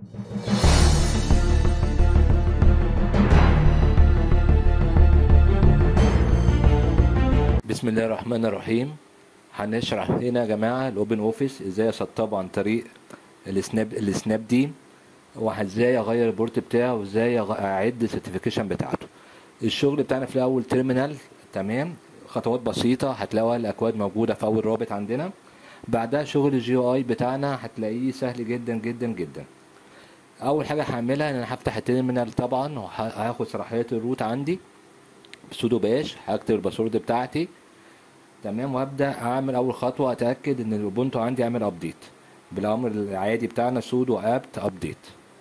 بسم الله الرحمن الرحيم هنشرح هنا يا جماعه الاوبن اوفيس ازاي اسطبه عن طريق السناب السناب دي وازاي اغير البورت بتاعه وازاي أغ- اعد السيرتيفيكيشن بتاعته الشغل بتاعنا في الاول تيرمينال تمام خطوات بسيطه هتلاقوها الاكواد موجوده في اول رابط عندنا بعدها شغل الجي اي بتاعنا هتلاقيه سهل جدا جدا جدا اول حاجه هعملها ان انا هفتح التيرمينال طبعا وهاخد صلاحيات الروت عندي بسودو باش هكتب الباسورد بتاعتي تمام وابدا اعمل اول خطوه اتاكد ان الاوبونتو عندي عامل ابديت بالامر العادي بتاعنا سودو ابت ابديت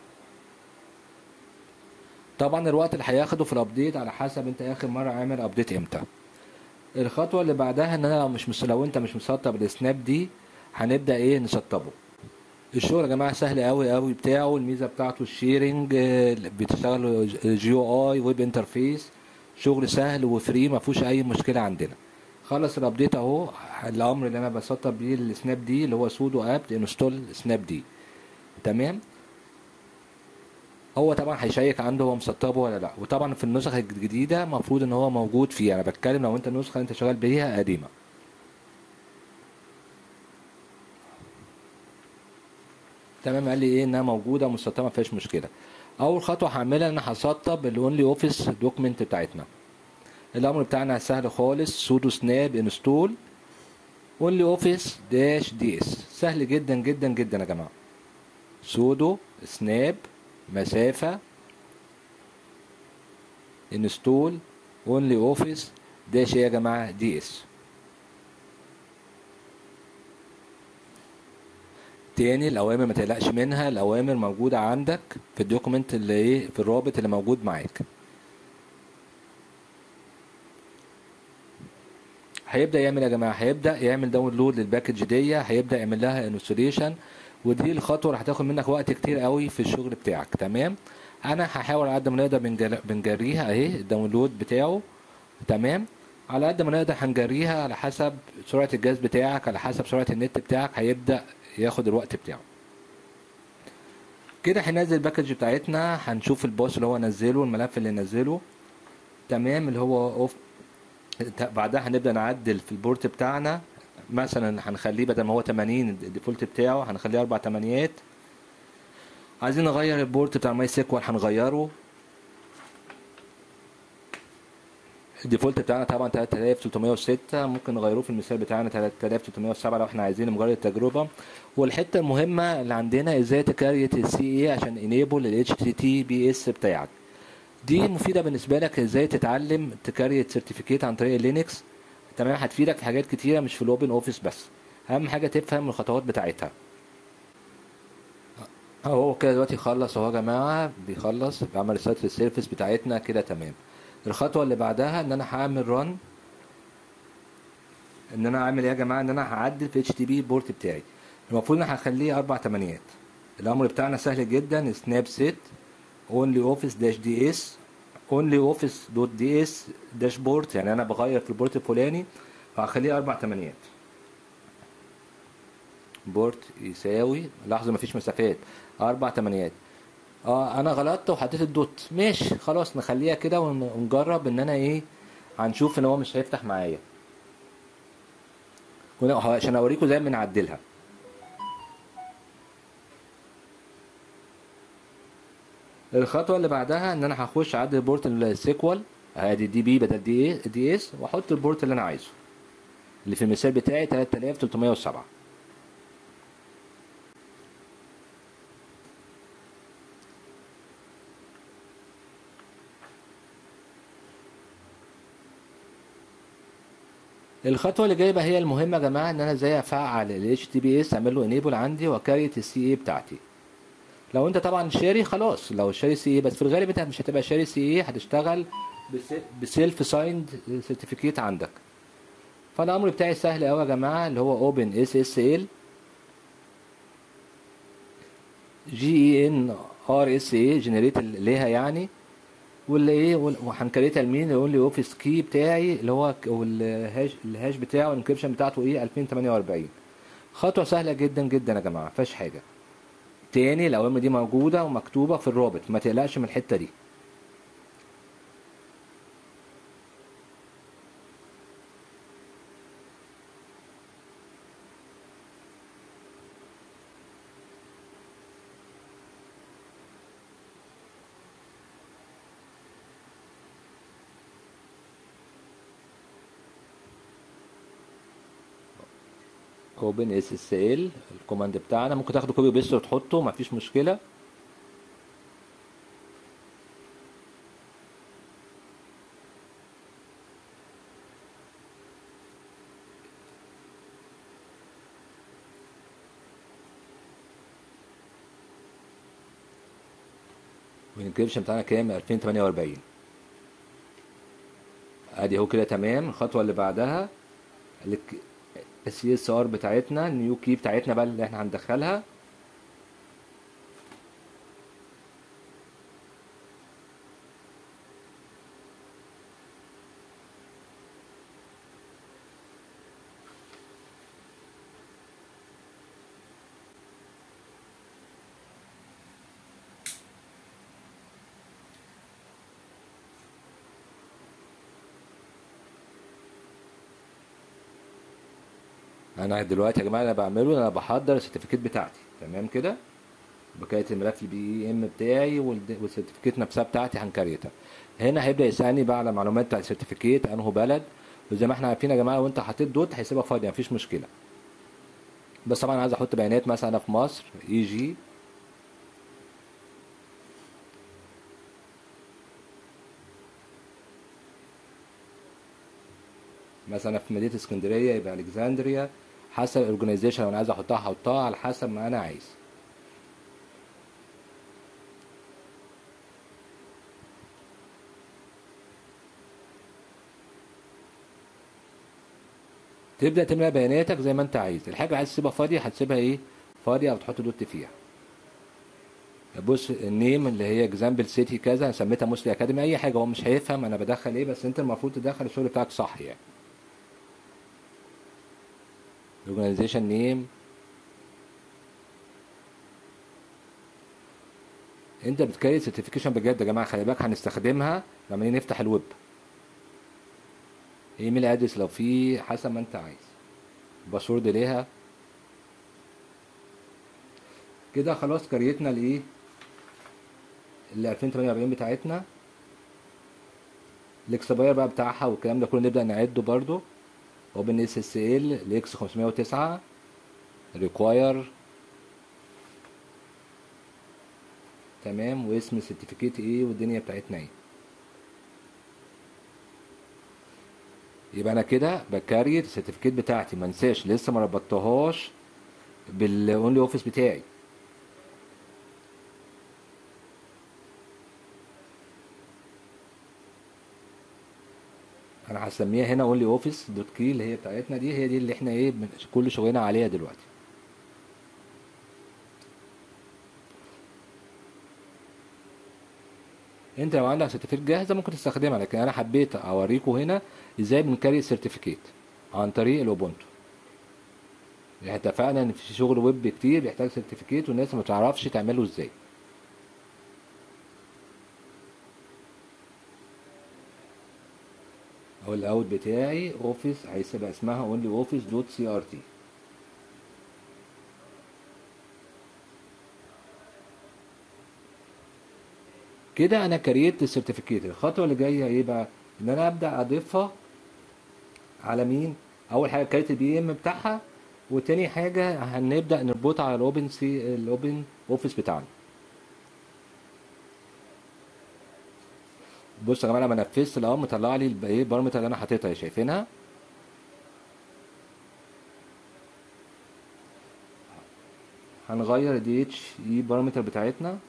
طبعا الوقت اللي هياخده في الابديت على حسب انت اخر مره عامل ابديت امتى الخطوه اللي بعدها ان انا لو مش مس... لو انت مش مسطب السناب دي هنبدا ايه نسطبه الشغل يا جماعه سهل قوي قوي بتاعه الميزه بتاعته الشيرنج آه، بتشتغل جي او اي ويب انترفيس شغل سهل وفري ما فيهوش اي مشكله عندنا خلص الابديت اهو الامر اللي انا بسطب بيه السناب دي اللي هو سودو اب انستول سناب دي تمام هو طبعا هيشيك عنده هو مسطبه ولا لا وطبعا في النسخ الجديده المفروض ان هو موجود فيه انا بتكلم لو انت النسخه انت شغال بيها قديمه تمام قال لي ايه انها موجوده مسطبه ما فيهاش مشكله اول خطوه هعملها ان انا هسطب الاونلي اوفيس دوكيمنت بتاعتنا الامر بتاعنا سهل خالص سودو سناب انستول اونلي اوفيس داش دي اس سهل جدا جدا جدا يا جماعه سودو سناب مسافه انستول اونلي اوفيس داش ايه يا جماعه دي اس تاني الاوامر ما تقلقش منها الاوامر موجوده عندك في الدوكيمنت اللي ايه في الرابط اللي موجود معاك هيبدا يعمل يا جماعه هيبدا يعمل داونلود للباكج دي هيبدا يعمل لها انستوليشن ودي الخطوه اللي هتاخد منك وقت كتير قوي في الشغل بتاعك تمام انا هحاول على قد ما نقدر بنجر- بنجريها اهي الداونلود بتاعه تمام على قد ما نقدر هنجريها على حسب سرعه الجهاز بتاعك على حسب سرعه النت بتاعك هيبدا ياخد الوقت بتاعه كده هننزل الباكج بتاعتنا هنشوف الباص اللي هو نزله الملف اللي نزله تمام اللي هو اوف بعدها هنبدا نعدل في البورت بتاعنا مثلا هنخليه بدل ما هو 80 الديفولت بتاعه هنخليه اربع تمانيات عايزين نغير البورت بتاع ماي سيكوال هنغيره الديفولت بتاعنا طبعا 3306 ممكن نغيروه في المثال بتاعنا 3307 لو احنا عايزين مجرد التجربه والحته المهمه اللي عندنا ازاي تكريت السي اي عشان انيبل الاتش تي تي بي اس بتاعك دي مفيده بالنسبه لك ازاي تتعلم تكريت سيرتيفيكيت عن طريق لينكس تمام هتفيدك في حاجات كتيره مش في الاوبن اوفيس بس اهم حاجه تفهم الخطوات بتاعتها اهو كده دلوقتي خلص اهو يا جماعه بيخلص بعمل ريسيت للسيرفيس بتاعتنا كده تمام الخطوه اللي بعدها ان انا هعمل رن ان انا اعمل ايه يا جماعه ان انا هعدل في اتش تي بي بورت بتاعي المفروض ان انا هخليه اربع تمانيات الامر بتاعنا سهل جدا سناب سيت اونلي اوفيس داش دي اس اونلي اوفيس دوت دي اس داشبورد يعني انا بغير في البورت الفلاني فهخليه اربع تمانيات بورت يساوي لحظه مفيش مسافات اربع تمانيات اه انا غلطت وحطيت الدوت ماشي خلاص نخليها كده ون- ونجرب ان انا ايه هنشوف ان هو مش هيفتح معايا كنا- عشان اوريكم ازاي بنعدلها الخطوه اللي بعدها ان انا هخش اعدل بورت السيكوال ادي دي بي بدل دي ايه دي اس واحط البورت اللي انا عايزه اللي في المثال بتاعي 3307 الخطوه اللي جايه بقى هي المهمه يا جماعه ان انا ازاي افعل ال HTTPS اعمل له انيبل عندي واكريت السي اي بتاعتي لو انت طبعا شاري خلاص لو شاري سي اي بس في الغالب انت مش هتبقى شاري سي اي هتشتغل بسيلف سايند سيرتيفيكيت عندك فالامر بتاعي سهل قوي يا جماعه اللي هو اوبن اس اس ال جي اي ان ار اس اي جنريت ليها يعني واللي ايه وهنكريتها لمين يقول لي اوفيس كي بتاعي اللي هو ك- والهاش الهاش بتاعه الانكريبشن بتاعته ايه 2048 خطوه سهله جدا جدا يا جماعه مفيهاش حاجه تاني الاوامر دي موجوده ومكتوبه في الرابط ما تقلقش من الحته دي اوبن اس اس ال الكوماند بتاعنا ممكن تاخده كوبي بيست وتحطه مفيش مشكله والانكريبشن بتاعنا كام 2048 ادي اهو كده تمام الخطوه اللي بعدها السي اس ار بتاعتنا النيو كي بتاعتنا بقى اللي احنا هندخلها انا دلوقتي يا جماعه انا بعمله انا بحضر السيرتيفيكيت بتاعتي تمام كده بكايه الملف البي اي ام بتاعي والد- والسيرتيفيكيت نفسها بتاعتي هنكريتها هنا هيبدا يسالني بقى على معلومات بتاع السيرتيفيكيت انه بلد وزي ما احنا عارفين يا جماعه لو انت حطيت دوت هيسيبها فاضيه مفيش مشكله بس طبعا عايز احط بيانات مثلا انا في مصر اي جي مثلا في مدينه اسكندريه يبقى الكسندريا حسب الاورجنايزيشن لو انا عايز احطها هحطها على حسب ما انا عايز تبدا تملى بياناتك زي ما انت عايز الحاجه عايز تسيبها فاضيه هتسيبها ايه فاضيه او تحط دوت فيها بص النيم اللي هي اكزامبل سيتي كذا انا سميتها مسلي اكاديمي اي حاجه هو مش هيفهم انا بدخل ايه بس انت المفروض تدخل الشغل بتاعك صح يعني اورجانيزيشن نيم انت بتكريت سيرتيفيكيشن بجد يا جماعه خلي بالك هنستخدمها لما نيجي نفتح الويب ايميل ادرس لو في حسب ما انت عايز باسورد ليها كده خلاص كريتنا الايه ال 2048 بتاعتنا الاكسباير بقى بتاعها والكلام ده كله نبدا نعده برضو اوبن اس اس ال الاكس 509 ريكواير تمام واسم السيرتيفيكيت ايه والدنيا بتاعتنا ايه يبقى انا كده بكريت السيرتيفيكيت بتاعتي ما انساش لسه ما ربطتهاش بالاونلي اوفيس بتاعي انا هسميها هنا اونلي اوفيس دوت كي اللي هي بتاعتنا دي هي دي اللي احنا ايه بن- كل شغلنا عليها دلوقتي انت لو عندك سيرتيفيكت جاهزه ممكن تستخدمها لكن انا حبيت اوريكم هنا ازاي بنكري سيرتيفيكيت عن طريق الاوبونتو يعني اتفقنا ان في شغل ويب كتير بيحتاج سيرتيفيكيت والناس ما تعرفش تعمله ازاي هو الاوت بتاعي اوفيس هيبقى اسمها اونلي اوفيس دوت سي ار تي كده انا كريت السيرتيفيكيت الخطوه اللي جايه ايه بقى ان انا ابدا اضيفها على مين اول حاجه كريت البي ام بتاعها وتاني حاجه هنبدا نربطها على الاوبن سي الاوبن اوفيس بتاعنا بص يا جماعه لما نفذت الامر طلع لي الب- ايه البارامتر اللي انا حاططها شايفينها هنغير الدي اتش اي بارامتر بتاعتنا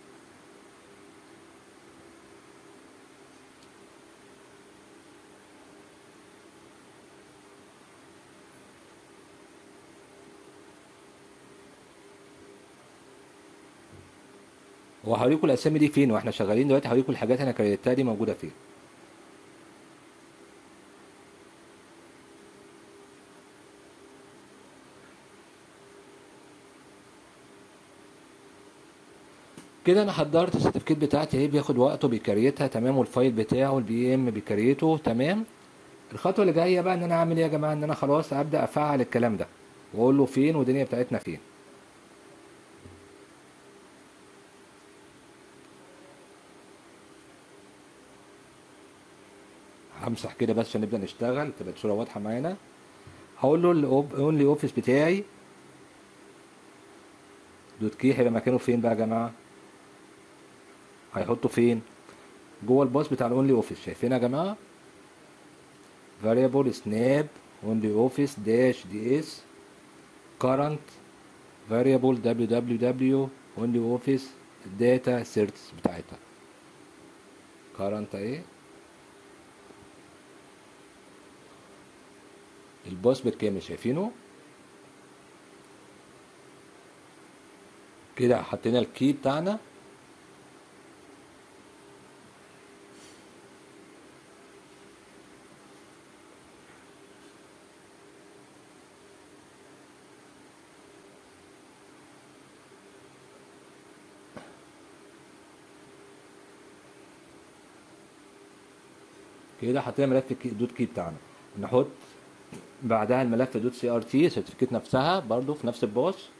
وهوريكم الاسامي دي فين واحنا شغالين دلوقتي هوريكم الحاجات انا كريتها دي موجوده فين كده انا حضرت السيرتيفيكيت بتاعتي اهي بياخد وقته بيكريتها تمام والفايل بتاعه البي ام بيكريته تمام الخطوه اللي جايه بقى ان انا اعمل ايه يا جماعه ان انا خلاص ابدا افعل الكلام ده واقول له فين والدنيا بتاعتنا فين همسح كده بس عشان نبدا نشتغل تبقى الصوره واضحه معانا هقول له الاونلي اوفيس بتاعي دوت كي هيبقى مكانه فين بقى يا جماعه هيحطه فين جوه الباص بتاع الاونلي اوفيس شايفين يا جماعه variable snap only office dash ds current variable www only office data certs بتاعتها current اهي الباص بالكامل شايفينه كده حطينا الكي بتاعنا كده حطينا ملف الكي- دوت كي بتاعنا نحط بعدها الملف دوت سي ار تي السيرتيفيكيت نفسها برضو في نفس الباص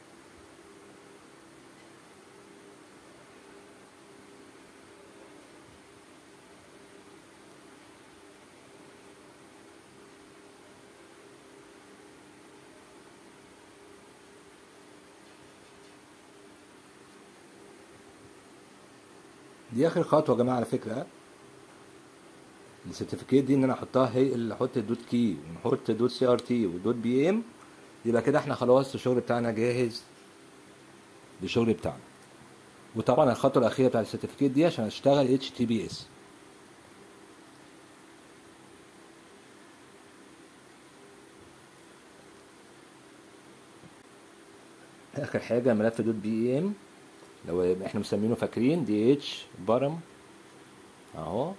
دي اخر خطوه يا جماعه على فكره السيرتيفيكيت دي ان انا احطها هي اللي احط الدوت كي ونحط دوت سي ار تي ودوت بي ام يبقى كده احنا خلاص الشغل بتاعنا جاهز للشغل بتاعنا وطبعا الخطوه الاخيره بتاعت السيرتيفيكيت دي عشان اشتغل اتش تي بي اس اخر حاجه ملف دوت بي ام لو احنا مسمينه فاكرين دي اتش برم اهو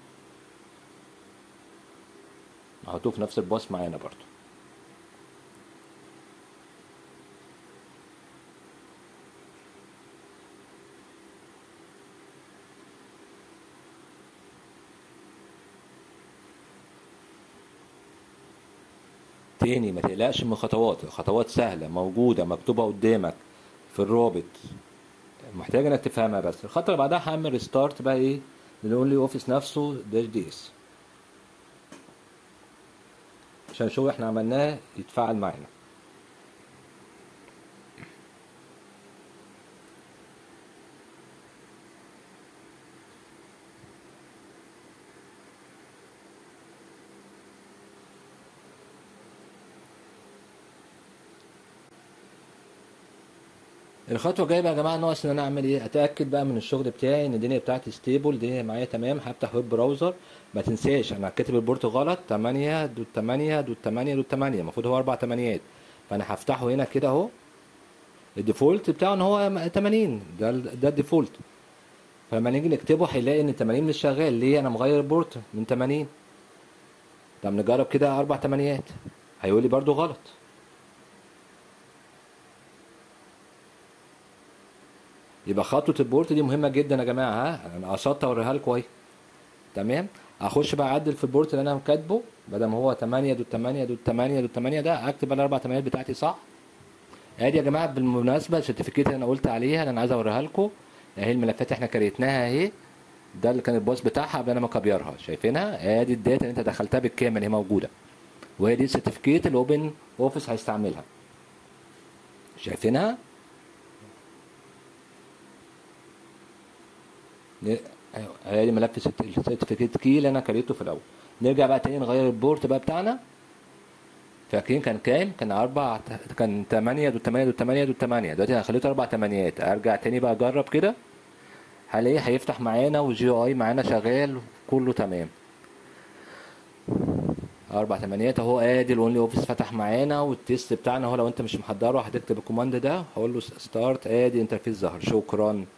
هحطوه في نفس الباص معانا برضو تاني ما تقلقش من الخطوات الخطوات سهلة موجودة مكتوبة قدامك في الرابط محتاج انك تفهمها بس الخطوة اللي بعدها هعمل ريستارت بقى ايه للاونلي اوفيس نفسه داش دي اس عشان الشغل احنا عملناه يتفاعل معانا الخطوه الجايه بقى يا جماعه ناقص ان انا اعمل ايه اتاكد بقى من الشغل بتاعي ان الدنيا بتاعتي ستيبل الدنيا معايا تمام هفتح ويب براوزر ما تنساش انا كاتب البورت غلط 8 دوت 8 دوت 8 دوت 8 المفروض هو اربع تمانيات فانا هفتحه هنا كده اهو الديفولت بتاعه ان هو 80 ده ال- ده الديفولت فلما نيجي نكتبه هيلاقي ان 80 مش شغال ليه انا مغير البورت من 80 طب نجرب كده اربع تمانيات هيقول لي برضو غلط يبقى خطوه البورت دي مهمه جدا يا جماعه ها انا قصدت اوريها لكم اهي تمام اخش بقى اعدل في البورت اللي انا كاتبه بدل ما هو 8 دوت 8 دوت 8 دوت 8 ده اكتب بقى الاربع تمانيات بتاعتي صح ادي يا جماعه بالمناسبه السيرتيفيكيت اللي انا قلت عليها اللي انا عايز اوريها لكم اهي الملفات احنا كريتناها اهي ده اللي كان الباص بتاعها قبل انا ما كبيرها شايفينها ادي الداتا اللي انت دخلتها بالكامل هي موجوده وهي دي السيرتيفيكيت اللي اوبن اوفيس هيستعملها شايفينها ن- ايوه ادي ملف السيرت- السيرتيفيكيت كي اللي انا كريته في الاول نرجع بقى تاني نغير البورت بقى بتاعنا فاكرين كان كام؟ كان أربع كان 8 دوت 8 دوت 8 دوت 8 دلوقتي أنا خليته أربع تمانيات أرجع تاني بقى أجرب كده هلاقيه هيفتح معانا والجي أي معانا شغال كله تمام أربع تمانيات أهو آدي الأونلي أوفيس فتح معانا والتيست بتاعنا أهو لو أنت مش محضره هتكتب الكوماند ده هقول له ستارت آدي انترفيس ظهر شكرا